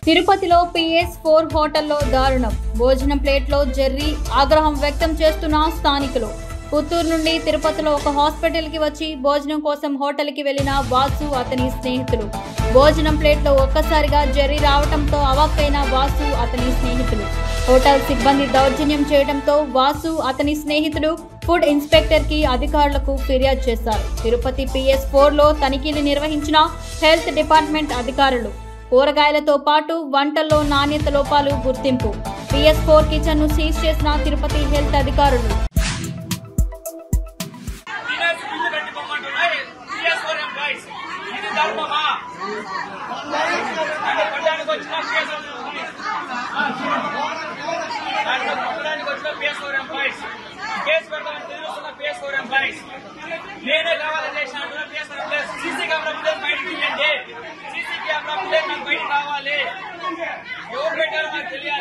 తిరుపతిలో PS four హోటల్లో దారుణం భోజనం ప్లేట్లో జెర్రీ ఆగ్రహం వ్యక్తం చేస్తున్న స్థానికులు పుత్తూరు నుండి తిరుపతిలో ఒక హాస్పిటల్కి వచ్చి భోజనం కోసం హోటల్కి వెళ్లిన వాసు అతని స్నేహితులు భోజనం ప్లేట్లో ఒక్కసారిగా జెర్రీ రావడంతో అవాక్కైన వాసు అతని స్నేహితులు హోటల్ సిబ్బంది దౌర్జన్యం చేయడంతో వాసు అతని స్నేహితుడు ఫుడ్ ఇన్స్పెక్టర్ కి అధికారులకు ఫిర్యాదు చేశారు తిరుపతి పిఎస్ ఫోర్ లో తనిఖీలు నిర్వహించిన హెల్త్ డిపార్ట్మెంట్ అధికారులు కూరగాయలతో పాటు వంటల్లో నాణ్యత లోపాలు గుర్తింపు పిఎస్ ఫోర్ కిచెన్ ను సీజ్ చేసిన తిరుపతి హెల్త్ అధికారులు తినేసి బిల్లు కట్టి పొమ్మంటున్నాయి సిఎస్ఆర్ ఎంప్లాయీస్ ఇది ధర్మమా అంటే కొట్టడానికి వచ్చిన పిఎస్ఆర్ కొట్టడానికి వచ్చిన పిఎస్ఆర్ ఎంప్లాయీస్ కేసు పెడతామని తెలుస్తున్న పిఎస్ఆర్ ఎంప్లాయీస్ నేనే కావాలని చేసిన అంటున్నా PSR employees CC camera footage బయటకు తీయండి సీసీ కెమెరా ఫుటేజ్ నాకు బయటకు రావాలి ఎవరు పెట్టారో నాకు తెలియాలి